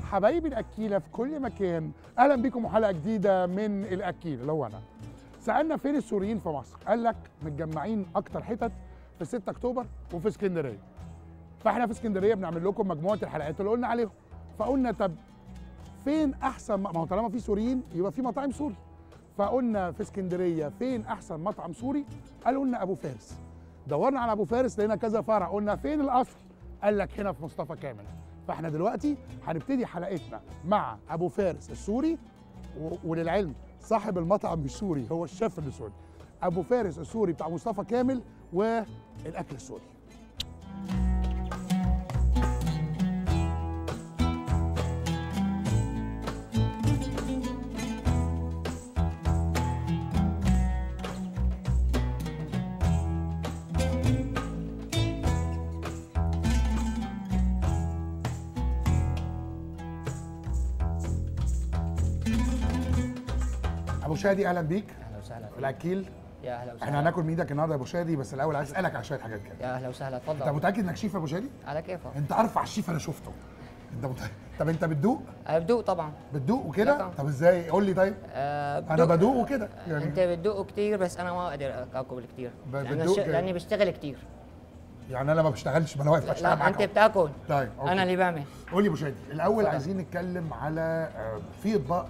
حبايبي الاكيله في كل مكان اهلا بكم وحلقه جديده من الاكيل اللي هو انا سالنا فين السوريين في مصر قال لك متجمعين اكتر حتت في 6 اكتوبر وفي اسكندريه فاحنا في اسكندريه بنعمل لكم مجموعه الحلقات اللي قلنا عليهم فقلنا طب فين احسن ما هو طالما في سوريين يبقى في مطاعم سوري فقلنا في اسكندريه فين احسن مطعم سوري قالوا لنا ابو فارس دورنا على ابو فارس لقينا كذا فرع قلنا فين الاصل قال لك هنا في مصطفى كامل فاحنا دلوقتي هنبتدي حلقتنا مع ابو فارس السوري و- وللعلم صاحب المطعم مش سوري هو الشيف اللي سوري ابو فارس السوري بتاع مصطفى كامل والاكل السوري ابو شادي اهلا بيك اهلا وسهلا فيك. الاكيل يا اهلا وسهلا احنا هناكل من ايدك النهارده يا ابو شادي بس الاول عايز اسالك على شويه حاجات كده يا اهلا وسهلا انت تفضل متاكد انك شيف يا ابو شادي على كيفك انت ارفع شيف انا شفته انت متاكد طب انت بتدوق أه بدوق طبعا بتدوق وكده لا. طب ازاي قول لي طيب أه انا بدوق وكده يعني انت يعني بتدوق كتير بس انا ما اقدر اكل كتير ب- لأن بتدوق الش- كده. لاني بشتغل كتير يعني انا ما بشتغلش ما انا واقف اشتغل لا معاك انت أهو. بتاكل طيب أوكي. انا اللي بعمل قول لي يا ابو شادي الاول اتفضل. عايزين نتكلم على آه، في اطباق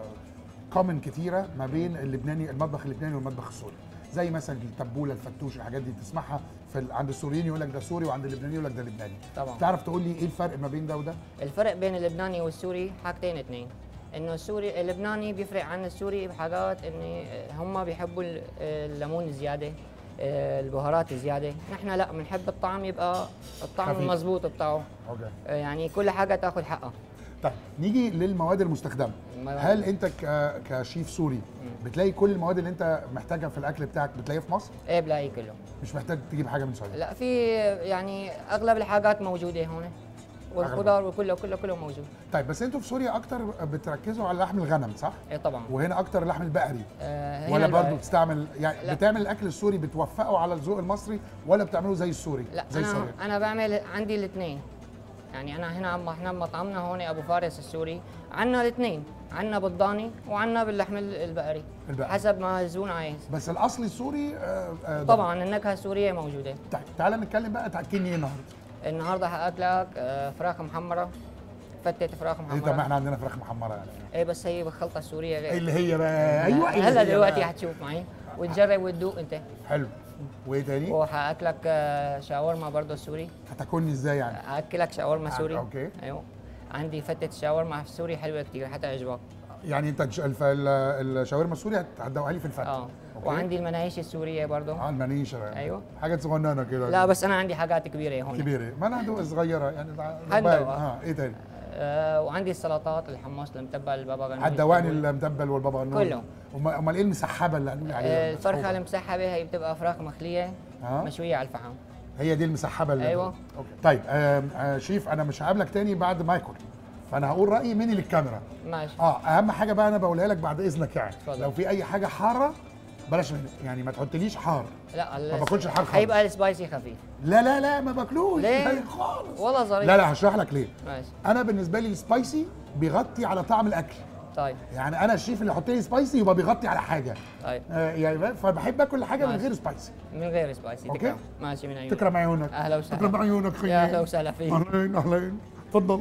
كومن كتيره ما بين اللبناني المطبخ اللبناني والمطبخ السوري زي مثلا التبوله الفتوش الحاجات دي بتسمعها في ال- عند السوريين يقول لك ده سوري وعند اللبناني يقول لك ده لبناني طبعا تعرف تقول لي ايه الفرق ما بين ده وده الفرق بين اللبناني والسوري حاجتين اثنين انه السوري اللبناني بيفرق عن السوري بحاجات ان هم بيحبوا ال- الليمون زياده آه، البهارات زياده نحن لا بنحب الطعم يبقى الطعم خفيف. المضبوط بتاعه اوكي آه، يعني كل حاجه تاخذ حقها طيب نيجي للمواد المستخدمه المواد- هل انت ك- كشيف سوري بتلاقي كل المواد اللي انت محتاجها في الاكل بتاعك بتلاقيها في مصر ايه بلاقي كله مش محتاج تجيب حاجه من سوريا لا في يعني اغلب الحاجات موجوده هون والخضار وكله كله كله موجود طيب بس انتوا في سوريا اكتر بتركزوا على لحم الغنم صح ايه طبعا وهنا اكتر اللحم البقري آه هنا ولا البقري. برضه بتستعمل يعني لا. بتعمل الاكل السوري بتوفقه على الذوق المصري ولا بتعمله زي السوري لا زي انا سوريا انا بعمل عندي الاثنين يعني انا هنا عم احنا مطعمنا هون ابو فارس السوري عندنا الاثنين عندنا بالضاني وعندنا باللحم ال- البقري البقري. حسب ما الزبون عايز بس الاصلي السوري آه آه ده. طبعا النكهه السوريه موجوده طيب تعالى نتكلم بقى تاكلني ايه النهارده النهارده حاكلك آه، فراخ محمره فتة فراخ ايه طب ما محمره احنا عندنا فراخ محمره يعني ايه بس هي بالخلطه السوريه ايه غير اللي هي بقى ايوه إيه اللي هلا هي دلوقتي بقى؟ حتشوف معي وتجرب وتدوق انت حلو وايه تاني وحاكلك آه، شاورما برضه سوري هتاكلني ازاي يعني هاكلك شاورما سوري أوكي. ايوه عندي فتة شاورما سوري حلوه كتير حتعجبك يعني انت الش- الف- ال- الشاورما السوري هت- هتدوقها لي في الفتة اه وعندي المناقيش السوريه برضه اه المنيشه يعني. أيوة. حاجات صغننه كده لا بس انا عندي حاجات كبيره هون كبيره ما انا هدوق صغيره يعني هندوق. باين. اه ايه تاني آه وعندي السلطات الحمص المتبل البابا غنوج هتدوقني التبول. المتبل والبابا غنوج كله. أمال- امال ايه المسحبه اللي قالوا لي آه عليها الفرخه المسحوبة؟ المسحبه هي بتبقى فراخ مخليه آه. مشويه على الفحم هي دي المسحبه اللي أيوة. أوكي. طيب آه آه شيف انا مش هقابلك تاني بعد ما اكل فانا هقول رايي مني للكاميرا ماشي اه اهم حاجه بقى انا بقولها لك بعد اذنك يعني اتفضل. لو في اي حاجه حاره بلاش منك يعني ما تحطليش حار لا ال- ما باكلش الحار خالص. هيبقى السبايسي خفيف لا لا لا ما باكلوش ليه؟ لا خالص والله ظريف لا لا هشرح لك ليه ماشي انا بالنسبه لي السبايسي بيغطي على طعم الاكل طيب يعني انا الشيف اللي يحط لي سبايسي يبقى بيغطي على حاجه طيب آه يعني فبحب اكل حاجه من ماشي. غير سبايسي من غير سبايسي أوكي. تكرم ماشي من عيونك تكرم عيونك اهلا وسهلا تكرم عيونك خيي يا اهلا وسهلا فيك اهلين اهلين تفضل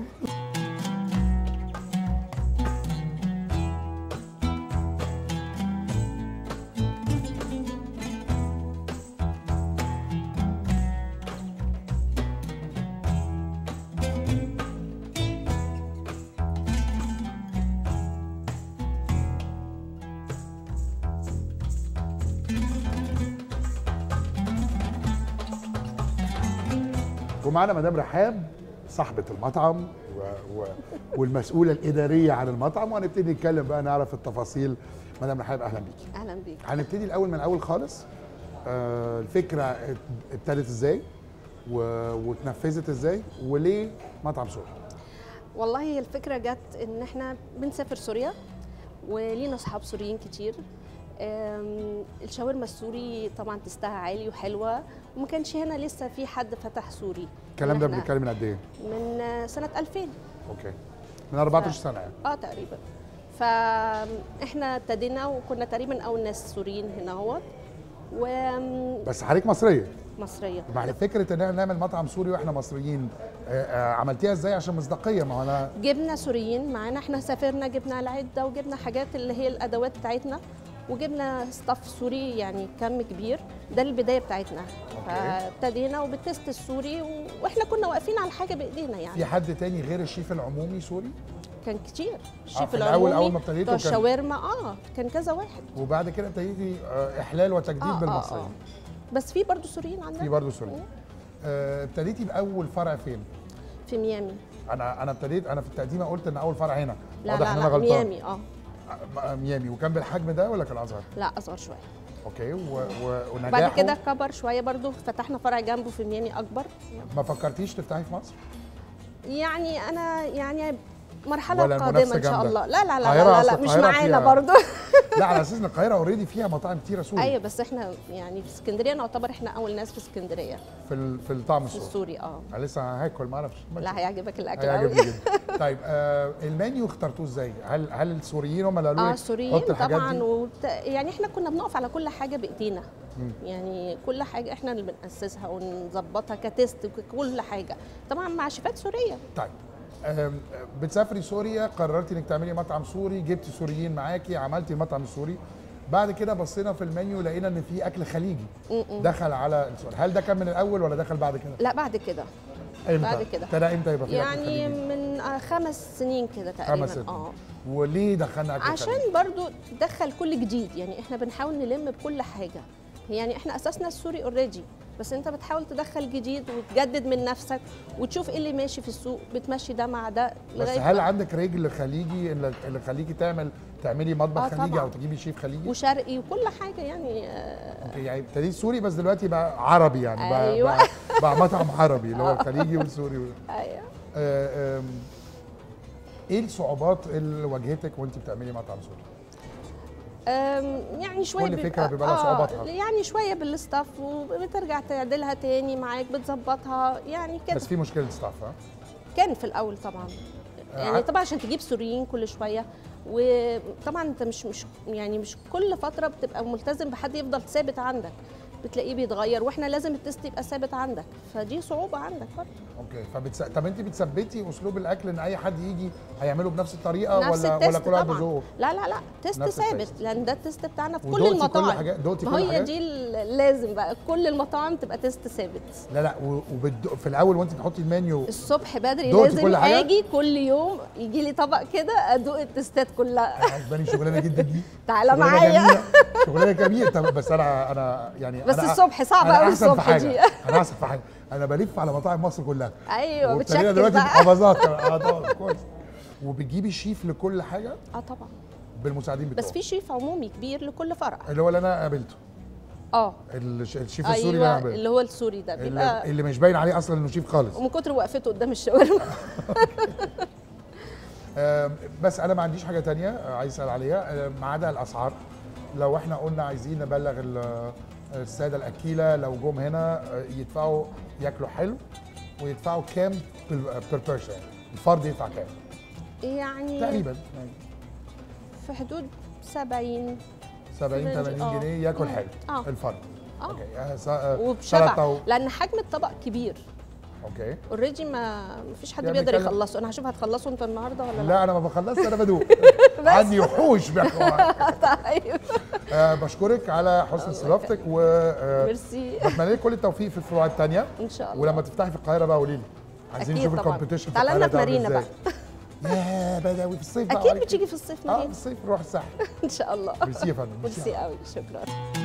ومعانا مدام رحاب صاحبة المطعم و... و... والمسؤولة الإدارية عن المطعم وهنبتدي نتكلم بقى نعرف التفاصيل مدام رحاب أهلا بيكي اهلا بيك هنبتدي الأول من الأول خالص آه الفكرة ات- ابتدت إزاي و... واتنفذت إزاي وليه مطعم سوري والله هي الفكره جت ان احنا بنسافر سوريا ولينا اصحاب سوريين كتير أم، الشاورما السوري طبعا تستاهل عالي وحلوه وما كانش هنا لسه في حد فتح سوري الكلام ده إحنا بنتكلم من قد إيه؟ من آه، سنه 2000 أوكي من 14 سنه يعني اه تقريبا فاحنا ابتدينا وكنا تقريبا اول ناس سوريين هنا اهوت ومصريه بس حضرتك مصريه مع فكره ان احنا نعمل مطعم سوري واحنا مصريين آه، آه، عملتيها ازاي عشان مصداقيه ما هو انا جبنا سوريين معانا احنا سافرنا جبنا العده وجبنا حاجات اللي هي الادوات بتاعتنا وجبنا ستاف سوري يعني كم كبير ده البدايه بتاعتنا فابتدينا وبالتست السوري و... واحنا كنا واقفين على حاجه بايدينا يعني في حد تاني غير الشيف العمومي سوري كان كتير في الشيف الأول- العمومي أول ما ابتديتوا بتوع كان- الشاورما اه كان كذا واحد وبعد كده ابتديتي آه، احلال وتجديد آه، آه، بالمصريين آه. بس في برضه سوريين عندنا في برضه سوريين آه، ابتديتي باول فرع فين في ميامي انا انا ابتديت انا في التقديمه قلت ان اول فرع هنا لا واضح لا ان لا انا غلطان ميامي اه آه، ميامي وكان بالحجم ده ولا كان اصغر لا اصغر شويه اوكي و... و... ونجاحه بعد كده كبر شويه برضه فتحنا فرع جنبه في ميامي اكبر ما فكرتيش تفتحي في مصر يعني انا يعني مرحله ولا قادمه المنافسة ان شاء جامدة؟ الله لا لا لا القاهرة لا, لا, أصل لا مش القاهرة معانا فيها- برضه لا على اساس ان القاهره اوريدي فيها مطاعم كتيره سوري ايوه بس احنا يعني في اسكندريه نعتبر احنا اول ناس في اسكندريه في ال... في الطعم في السوري السوري اه انا لسه هاكل ما اعرفش لا هيعجبك الاكل هيعجبني قوي جدا طيب آه المنيو اخترتوه ازاي؟ هل هل السوريين هم اللي قالوا اه لك السوريين حط الحاجات طبعا دي؟ وبت... يعني احنا كنا بنقف على كل حاجه بايدينا يعني كل حاجه احنا اللي بناسسها ونظبطها كتست وكل حاجه طبعا مع شيفات سوريه طيب آم، بتسافري سوريا قررتي انك تعملي مطعم سوري جبتي سوريين معاكي عملتي المطعم السوري بعد كده بصينا في المنيو لقينا ان في اكل خليجي م-م. دخل على السوري هل ده كان من الاول ولا دخل بعد كده؟ لا بعد كده امتى؟ بعد كده. ابتدى امتى يبقى في اكل يعني خليجي؟ من آه، خمس سنين كده تقريبا خمس سنين اه وليه دخلنا اكل عشان خليجي؟ برضو تدخل كل جديد يعني احنا بنحاول نلم بكل حاجه يعني احنا اساسنا السوري اوريدي بس انت بتحاول تدخل جديد وتجدد من نفسك وتشوف ايه اللي ماشي في السوق بتمشي ده مع ده بس لغايه هل ما- عندك رجل خليجي اللي اللي خليكي تعمل تعملي مطبخ آه، خليجي طبعاً. او تجيبي شيف خليجي؟ وشرقي وكل حاجه يعني آه، اوكي يعني ابتديت سوري بس دلوقتي بقى عربي يعني بقى, أيوة. بقى, بقى مطعم عربي اللي هو الخليجي والسوري وال- ايوه آه، آم، ايه الصعوبات اللي واجهتك وانت بتعملي مطعم سوري؟ أم، يعني شويه كل فكرة بيبقى- بيبقى لها صعوباتها. يعني شويه بالستاف وبترجع تعدلها تاني معاك بتظبطها يعني كده بس في مشكله ستاف ها؟ كان في الاول طبعا ع- يعني طبعا عشان تجيب سوريين كل شويه وطبعا انت مش مش يعني مش كل فتره بتبقى ملتزم بحد يفضل ثابت عندك بتلاقيه بيتغير واحنا لازم التست يبقى ثابت عندك فدي صعوبه عندك برضه اوكي فبتس... طب انت بتثبتي اسلوب الاكل ان اي حد يجي هيعمله بنفس الطريقه نفس ولا التست ولا كل واحد طبعا بذوقه؟ لا لا لا تيست نفس ثابت التست. لان ده التست بتاعنا في كل ودوقتي كل المطاعم حاجات- دوقتي ما كل هي الحاجات؟ دي ال- لازم بقى كل المطاعم تبقى تيست ثابت لا لا و- وبد... في الاول وانت بتحطي المنيو الصبح بدري دوقتي لازم كل حاجة؟ اجي كل يوم يجي لي طبق كده ادوق التستات كلها عجباني الشغلانه جدا دي تعالى شغلانة معايا. جميلة. شغلانه جميله طب بس انا انا يعني بس أنا الصبح صعب أنا قوي أحسن في الصبح حاجة. دي. انا احسن في حاجه انا بلف على مطاعم مصر كلها ايوه وابتدينا بتشكل دلوقتي بقى محافظات اه طبعا كويس وبتجيبي شيف لكل حاجه اه طبعا بالمساعدين بتوعه بس في شيف عمومي كبير لكل فرع اللي هو اللي انا قابلته اه الش- الشيف السوري اللي انا ايوه قابلته اللي هو السوري ده اللي, بيبقى اللي مش باين عليه اصلا انه شيف خالص ومن كتر وقفته قدام الشاورما آم، بس انا ما عنديش حاجه تانية آه، عايز اسال عليها آم، ما عدا الاسعار لو احنا قلنا عايزين نبلغ ال- الساده الاكيله لو جم هنا آه، يدفعوا ياكلوا حلو ويدفعوا كام بير بيرسون الفرد يدفع كام يعني تقريبا يعني في حدود 70 70 رينج، 80 آه. جنيه ياكل مم. حلو آه. الفرد اه اوكي آه، س- آه، وبشبع سلطة و- لان حجم الطبق كبير اوكي اوريدي ما مفيش حد يعني بيقدر بنتكلم- يخلصه انا هشوف هتخلصه انت النهارده ولا لا لا انا ما بخلصش انا بدوق عندي وحوش بياكلوا طيب آه بشكرك على حسن استضافتك و آه، ميرسي بتمنى لك كل التوفيق في الفروع الثانيه ان شاء الله ولما تفتحي في القاهره بقى قولي لي عايزين أكيد نشوف طبعاً. الكومبيتيشن في تعالى القاهره لنا في ده عامل مارينا إزاي. يا بدوي في الصيف بقى اكيد وعليك. بتيجي في الصيف اه في مريم الصيف نروح الساحل ان شاء الله ميرسي يا فندم ميرسي قوي شكرا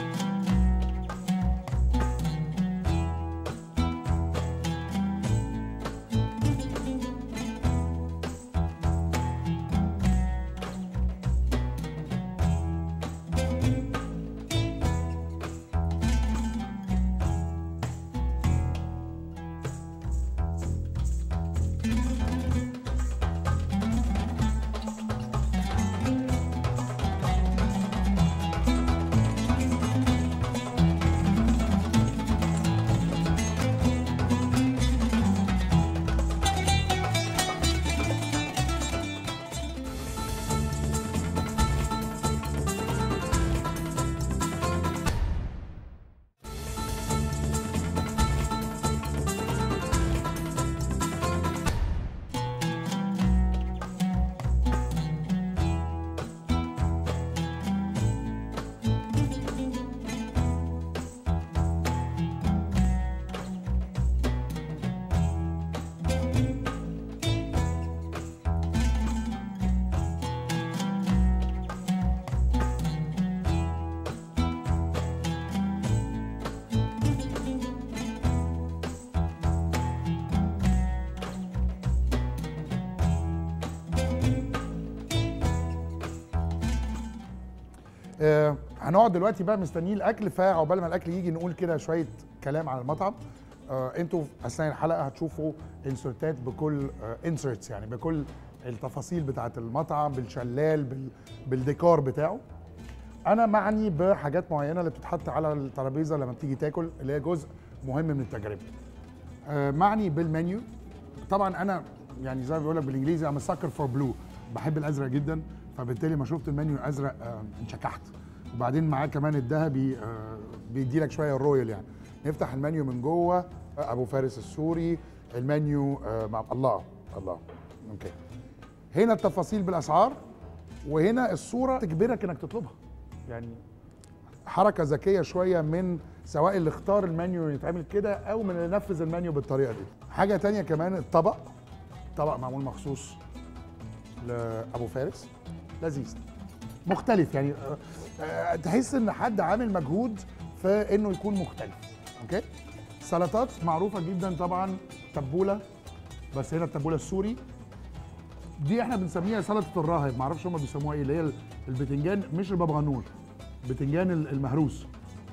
آه هنقعد دلوقتي بقى مستنيين الاكل فعقبال ما الاكل يجي نقول كده شويه كلام عن المطعم آه انتوا اثناء الحلقه هتشوفوا انسرتات بكل انسرتس يعني بكل التفاصيل بتاعه المطعم بالشلال بال بالديكور بتاعه انا معني بحاجات معينه اللي بتتحط على الترابيزه لما بتيجي تاكل اللي هي جزء مهم من التجربه آه معني بالمنيو طبعا انا يعني زي ما بيقول لك بالانجليزي ام ساكر فور بلو بحب الازرق جدا فبالتالي ما شفت المنيو الازرق آه انشكحت وبعدين معاه كمان الذهبي آه بيدي لك شويه الرويال يعني نفتح المنيو من جوه آه ابو فارس السوري المنيو آه مع الله الله اوكي هنا التفاصيل بالاسعار وهنا الصوره تجبرك انك تطلبها يعني حركه ذكيه شويه من سواء اللي اختار المنيو يتعمل كده او من اللي نفذ المنيو بالطريقه دي حاجه تانية كمان الطبق طبق معمول مخصوص لابو فارس لذيذ مختلف يعني آه، آه، تحس ان حد عامل مجهود في انه يكون مختلف اوكي سلطات معروفه جدا طبعا تبوله بس هنا التبوله السوري دي احنا بنسميها سلطه الراهب معرفش هم بيسموها ايه اللي هي البتنجان مش البابا غنوج بتنجان المهروس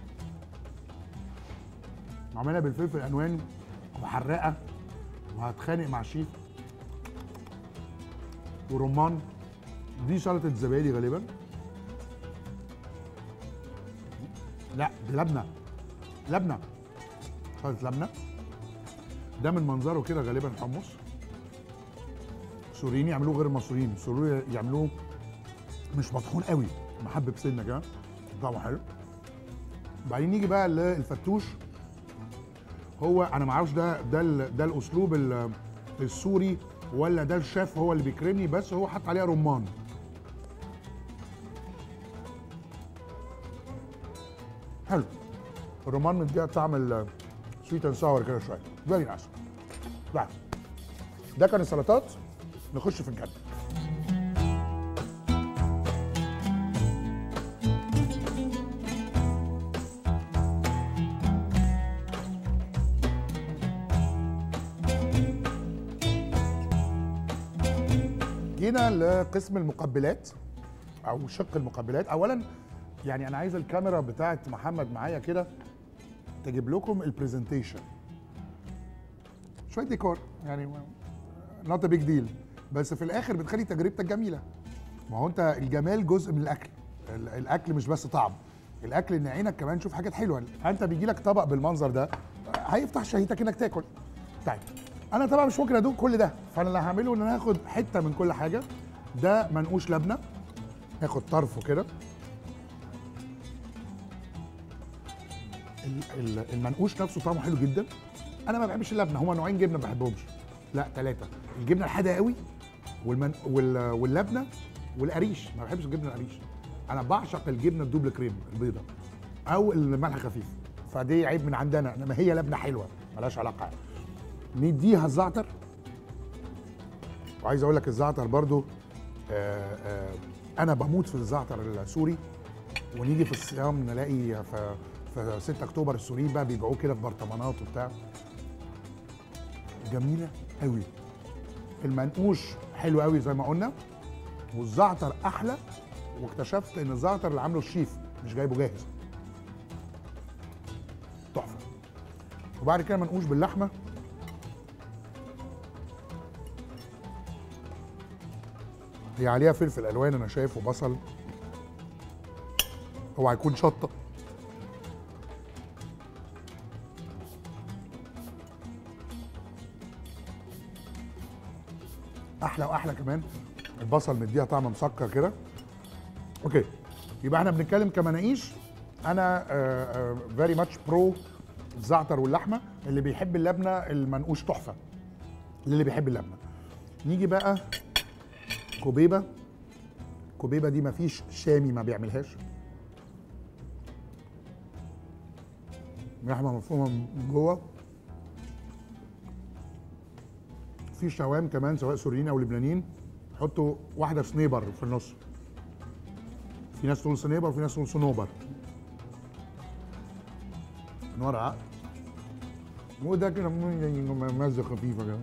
عاملها بالفلفل الالوان وحراقه وهتخانق مع الشيف ورمان دي سلطه زبادي غالبا لا دي لبنه لبنه سلطه لبنه ده من منظره كده غالبا حمص سوريين يعملوه غير المصريين السوريين يعملوه مش مطحون قوي محبب سنه كده طعمه حلو بعدين نيجي بقى للفتوش هو انا ما اعرفش ده ده ال- ده الاسلوب ال- السوري ولا ده الشيف هو اللي بيكرمني بس هو حط عليها رمان حلو الرمان مديها طعم السويت اند ساور كده شويه فيري نايس ده كان السلطات نخش في الجد جينا لقسم المقبلات او شق المقبلات اولا يعني انا عايز الكاميرا بتاعت محمد معايا كده تجيب لكم البرزنتيشن شويه ديكور يعني نوت بيج ديل بس في الاخر بتخلي تجربتك جميله ما هو انت الجمال جزء من الاكل ال- الاكل مش بس طعم الاكل ان عينك كمان تشوف حاجات حلوه انت بيجي لك طبق بالمنظر ده هيفتح شهيتك انك تاكل طيب انا طبعا مش ممكن ادوق كل ده فانا اللي هعمله ان انا هاخد حته من كل حاجه ده منقوش لبنه هاخد طرفه كده ال- ال- المنقوش نفسه طعمه حلو جدا انا ما بحبش اللبنه هما نوعين جبنه ما بحبهمش لا ثلاثه الجبنه الحادقه قوي والمن... وال... واللبنه والقريش ما بحبش الجبنه القريش انا بعشق الجبنه الدوبل كريم البيضه او الملح خفيف فدي عيب من عندنا انما هي لبنه حلوه ملهاش علاقه نديها الزعتر وعايز اقول لك الزعتر برضو آه آه انا بموت في الزعتر السوري ونيجي في الصيام نلاقي في في 6 اكتوبر السوريين بقى بيبيعوه كده في برطمانات وبتاع جميله قوي المنقوش حلو قوي زي ما قلنا والزعتر احلى واكتشفت ان الزعتر اللي عامله الشيف مش جايبه جاهز تحفه وبعد كده منقوش باللحمه هي عليها فلفل الوان انا شايفه بصل هو هيكون شطه احلى واحلى كمان البصل مديها طعم مسكر كده اوكي يبقى احنا بنتكلم كمناقيش انا فيري ماتش برو الزعتر واللحمه اللي بيحب اللبنه المنقوش تحفه اللي بيحب اللبنه نيجي بقى كوبيبه كوبيبه دي مفيش شامي ما بيعملهاش لحمه مفرومه من جوه في شوام كمان سواء سوريين او لبنانيين حطوا واحده سنيبر في النص في ناس تقول سنيبر وفي ناس تقول صنوبر من ورا عقل وده كده مزه خفيفه كده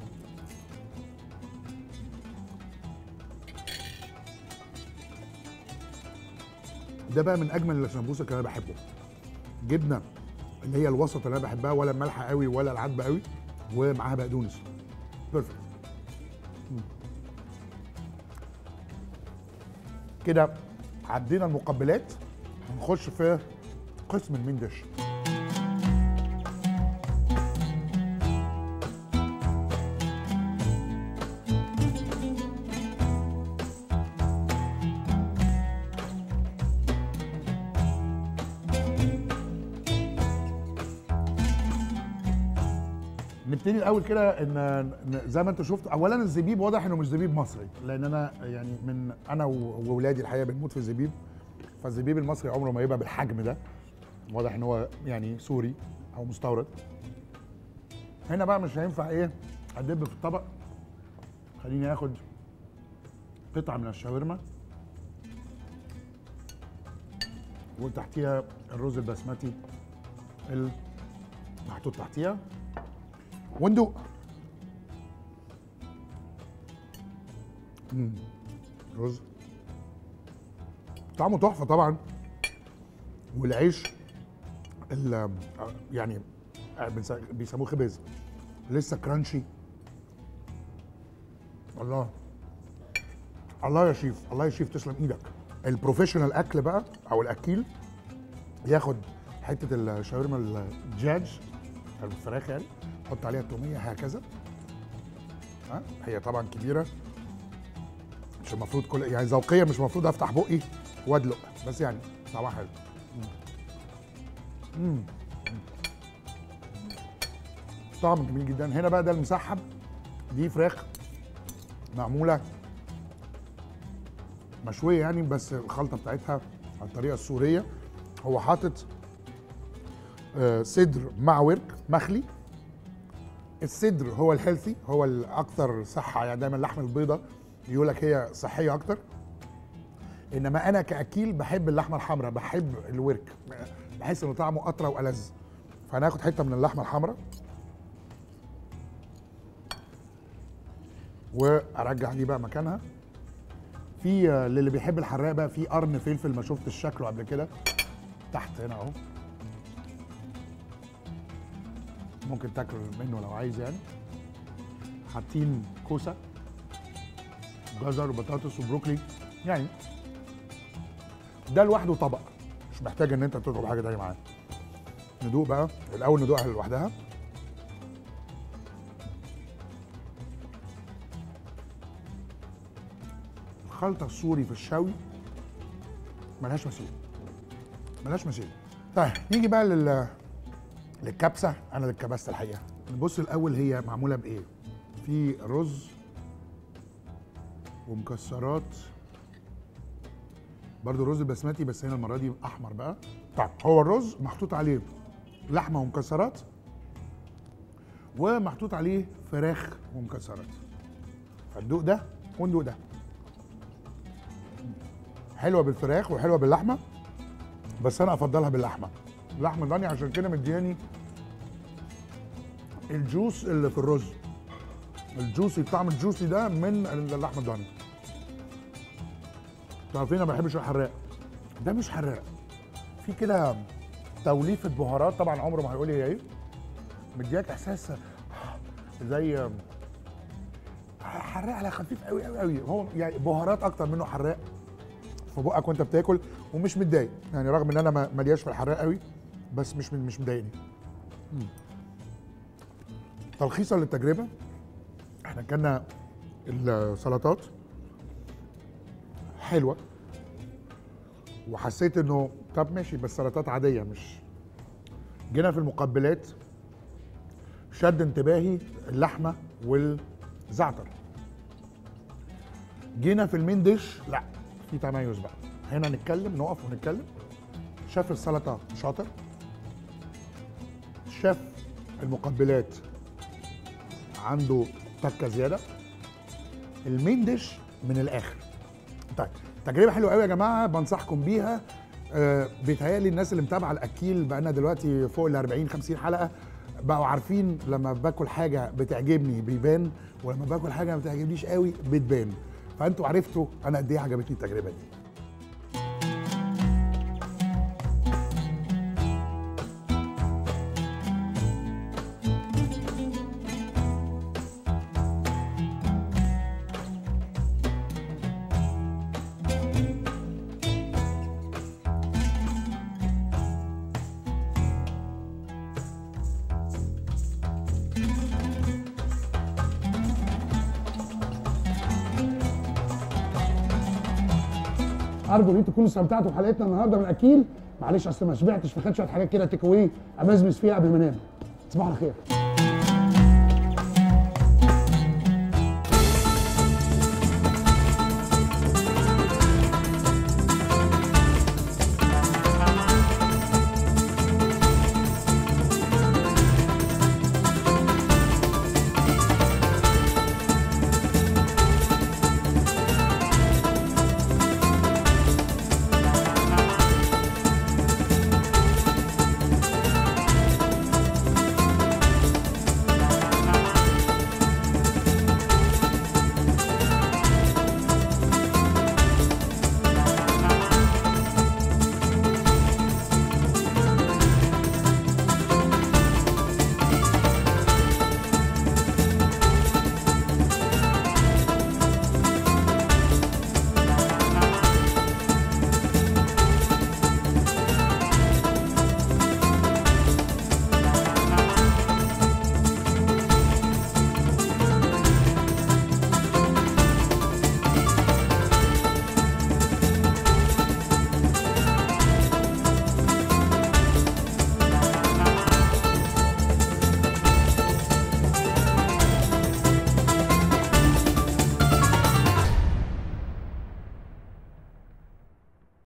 ده بقى من اجمل السمبوسك اللي انا بحبه جبنه اللي هي الوسط اللي انا بحبها ولا مالحه قوي ولا العذبه قوي ومعاها بقدونس بيرفكت مم. كده عدينا المقبلات هنخش في قسم المين ديش نبتدي الاول كده ان إن زي ما انت شفت اولا الزبيب واضح انه مش زبيب مصري لان انا يعني من انا و- واولادي الحقيقه بنموت في الزبيب فالزبيب المصري عمره ما يبقى بالحجم ده واضح ان هو يعني سوري او مستورد هنا بقى مش هينفع ايه ادب في الطبق خليني اخد قطعه من الشاورما وتحتيها الرز البسمتي المحطوط تحتيها وندوق مم. رز طعمه تحفه طبعا والعيش ال- يعني بنس- بيسموه خبز لسه كرانشي الله الله يا شيف الله يا شيف تسلم ايدك البروفيشنال اكل بقى او الاكيل ياخد حته الشاورما الدجاج الفراخ يعني حط عليها التوميه هكذا ها هي طبعا كبيره مش المفروض كل يعني ذوقيا مش المفروض افتح بقي وادلق بس يعني طعمها حلو مم. مم. طعم جميل جدا هنا بقى ده المسحب دي فراخ معموله مشويه يعني بس الخلطه بتاعتها على الطريقه السوريه هو حاطط آه، صدر مع ورك مخلي الصدر هو الهيلثي هو الاكثر صحه يعني دايما اللحم البيضاء يقول لك هي صحيه اكتر انما انا كاكيل بحب اللحمه الحمراء بحب الورك بحس ان طعمه اطرى والذ فانا هاخد حته من اللحمه الحمراء وارجع دي بقى مكانها في آه، للي بيحب الحراق بقى في قرن فلفل ما شفتش شكله قبل كده تحت هنا اهو ممكن تاكل منه لو عايز يعني حاطين كوسه جزر وبطاطس وبروكلي يعني ده لوحده طبق مش محتاج ان انت تطلب حاجه تانيه معاه ندوق بقى الاول ندوقها لوحدها الخلطه السوري في الشوي ملهاش مثيل ملهاش مثيل طيب نيجي بقى لل للكبسه انا اللي اتكبست الحقيقه نبص الاول هي معموله بايه في رز ومكسرات برضو رز بسمتي بس هنا المره دي احمر بقى طيب هو الرز محطوط عليه لحمه ومكسرات ومحطوط عليه فراخ ومكسرات فندوق ده وندوق ده حلوه بالفراخ وحلوه باللحمه بس انا افضلها باللحمه اللحمه الضاني عشان كده مدياني الجوس اللي في الرز الجوسي الطعم الجوسي ده من اللحمه الضاني تعرفين انا ما بحبش الحراق ده مش حراق في كده توليفه بهارات طبعا عمره ما هيقول لي هي ايه مدياك احساس زي حراق على خفيف قوي قوي قوي هو يعني بهارات اكتر منه حراق في بقك وانت بتاكل ومش متضايق يعني رغم ان انا ما- ملياش في الحراق قوي بس مش مش مضايقني مم. تلخيصا للتجربه احنا كنا السلطات حلوه وحسيت انه طب ماشي بس سلطات عاديه مش جينا في المقبلات شد انتباهي اللحمه والزعتر جينا في المين ديش لا في تميز بقى هنا نتكلم نقف ونتكلم شاف السلطه شاطر شاف المقبلات عنده تكه زياده المين ديش من الاخر طيب تجربه حلوه قوي يا جماعه بنصحكم بيها آه بيتهيألي الناس اللي متابعه الاكيل بقالنا دلوقتي فوق ال 40 50 حلقه بقوا عارفين لما باكل حاجه بتعجبني بيبان ولما باكل حاجه ما بتعجبنيش قوي بتبان فانتوا عرفتوا انا قد ايه عجبتني التجربه دي ارجو ان انتوا تكونوا استمتعتوا بحلقتنا النهارده من اكيل معلش اصل ما شبعتش فخدت شويه حاجات كده تيك اواي امزمز فيها قبل ما انام تصبحوا على خير